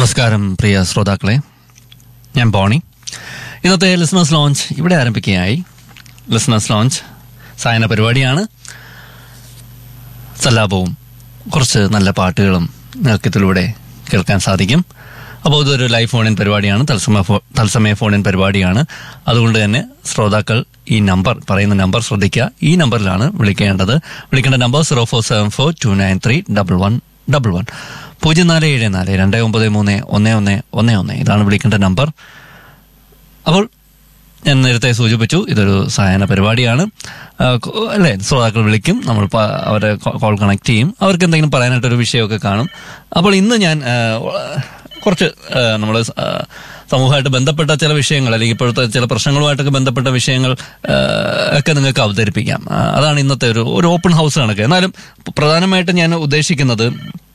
നമസ്കാരം പ്രിയ ശ്രോതാക്കളെ ഞാൻ ബോണി ഇന്നത്തെ ലിസണേഴ്സ് ലോഞ്ച് ഇവിടെ ആരംഭിക്കുകയായി ലിസണേഴ്സ് ലോഞ്ച് സായന പരിപാടിയാണ് സല്ലാപവും കുറച്ച് നല്ല പാട്ടുകളും നിൽക്കത്തിലൂടെ കേൾക്കാൻ സാധിക്കും അപ്പോൾ ഇതൊരു ലൈവ് ഫോൺ ഇൻ പരിപാടിയാണ് തത്സമയ ഫോ- തത്സമയ ഫോൺ ഇൻ പരിപാടിയാണ് അതുകൊണ്ട് തന്നെ ശ്രോതാക്കൾ ഈ നമ്പർ പറയുന്ന നമ്പർ ശ്രദ്ധിക്കുക ഈ നമ്പറിലാണ് വിളിക്കേണ്ടത് വിളിക്കേണ്ട നമ്പർ zero four seven four two nine three double one double one പൂജ്യം നാല് ഏഴ് നാല് രണ്ട് ഒമ്പത് മൂന്ന് ഒന്ന് ഒന്ന് ഒന്ന് ഒന്ന് ഇതാണ് വിളിക്കേണ്ട നമ്പർ അപ്പോൾ ഞാൻ നേരത്തെ സൂചിപ്പിച്ചു ഇതൊരു സായന പരിപാടിയാണ് ആ, കൊ- അല്ലേ ശ്രോതാക്കൾ വിളിക്കും നമ്മൾ പ- അവരെ കോ- കോൾ കണക്ട് ചെയ്യും അവർക്ക് എന്തെങ്കിലും പറയാനായിട്ടൊരു വിഷയമൊക്കെ കാണും അപ്പോൾ ഇന്ന് ഞാൻ ആ, കുറച്ച് നമ്മൾ സമൂഹമായിട്ട് ബന്ധപ്പെട്ട ചില വിഷയങ്ങൾ അല്ലെങ്കിൽ ഇപ്പോഴത്തെ ചില പ്രശ്നങ്ങളുമായിട്ടൊക്കെ ബന്ധപ്പെട്ട വിഷയങ്ങൾ ആ, ഒക്കെ നിങ്ങൾക്ക് അവതരിപ്പിക്കാം ആ, അതാണ് ഇന്നത്തെ ഒരു ഒരു ഓപ്പൺ ഹൗസ് കണക്ക് എന്നാലും പ്രധാനമായിട്ടും ഞാൻ ഉദ്ദേശിക്കുന്നത്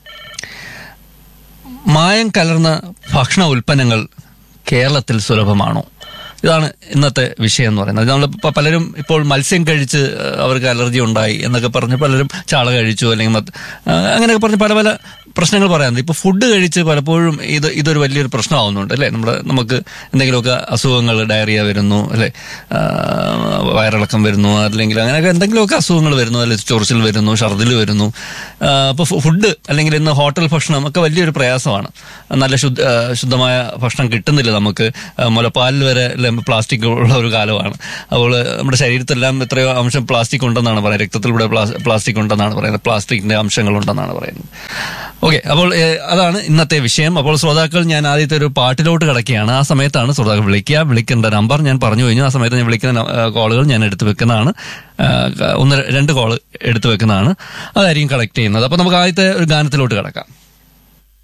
മായം കലർന്ന ഭക്ഷണ ഉൽപ്പന്നങ്ങൾ കേരളത്തിൽ സുലഭമാണോ ഇതാണ് ഇന്നത്തെ വിഷയം എന്ന് പറയുന്നത് നമ്മൾ ഇപ്പൊ പലരും ഇപ്പോൾ മത്സ്യം കഴിച്ച് ഏഹ്, അവർക്ക് അലർജി ഉണ്ടായി എന്നൊക്കെ പറഞ്ഞ് പലരും ചാള കഴിച്ചു അല്ലെങ്കിൽ മറ്റ്- ആ, അങ്ങനെയൊക്കെ പറഞ്ഞ് പല പല പ്രശ്നങ്ങൾ പറയാറുണ്ട് ഇപ്പൊ ഫുഡ് കഴിച്ച് പലപ്പോഴും ഇത് ഇതൊരു വലിയൊരു പ്രശ്നമാവുന്നുണ്ട് അല്ലേ നമ്മുടെ നമുക്ക് എന്തെങ്കിലുമൊക്കെ അസുഖങ്ങൾ ഡയറിയ വരുന്നു അല്ലെ വയറിളക്കം വരുന്നു അല്ലെങ്കിൽ അങ്ങനെയൊക്കെ എന്തെങ്കിലുമൊക്കെ അസുഖങ്ങൾ വരുന്നു അല്ലെ ചൊറിച്ചിൽ വരുന്നു ഛർദിൽ വരുന്നു അപ്പോൾ ഫുഡ് അല്ലെങ്കിൽ ഇന്ന് ഹോട്ടൽ ഭക്ഷണം ഒക്കെ വലിയൊരു പ്രയാസമാണ് നല്ല ശുദ്ധ ആ, ശുദ്ധമായ ഭക്ഷണം കിട്ടുന്നില്ല നമുക്ക് ആ, മുലപ്പാലിൽ വരെ പ്ലാസ്റ്റിക് ഉള്ള ഒരു കാലമാണ് അപ്പോൾ നമ്മുടെ ശരീരത്തെല്ലാം എത്രയോ അംശം പ്ലാസ്റ്റിക് ഉണ്ടെന്നാണ് പറയുന്നത് രക്തത്തിലൂടെ പ്ലാസ്റ്റിക് ഉണ്ടെന്നാണ് പറയുന്നത് പ്ലാസ്റ്റിക്കിന്റെ അംശങ്ങൾ ഉണ്ടെന്നാണ് പറയുന്നത് ഓക്കെ അപ്പോൾ ഏ, അതാണ് ഇന്നത്തെ വിഷയം അപ്പോൾ ശ്രോതാക്കൾ ഞാൻ ആദ്യത്തെ ഒരു പാട്ടിലോട്ട് കിടക്കുകയാണ് ആ സമയത്താണ് ശ്രോതാക്കൾ വിളിക്കുക വിളിക്കേണ്ട നമ്പർ ഞാൻ പറഞ്ഞു കഴിഞ്ഞു ആ സമയത്ത് ഞാൻ വിളിക്കുന്ന ന- ആ, കോളുകൾ ഞാൻ എടുത്തു വെക്കുന്നതാണ് ആ, ഒന്ന് രണ്ട് കോൾ എടുത്തു വെക്കുന്നതാണ് അതായിരിക്കും കളക്ട് ചെയ്യുന്നത് അപ്പോൾ നമുക്ക് ആദ്യത്തെ ഒരു ഗാനത്തിലോട്ട് കിടക്കാം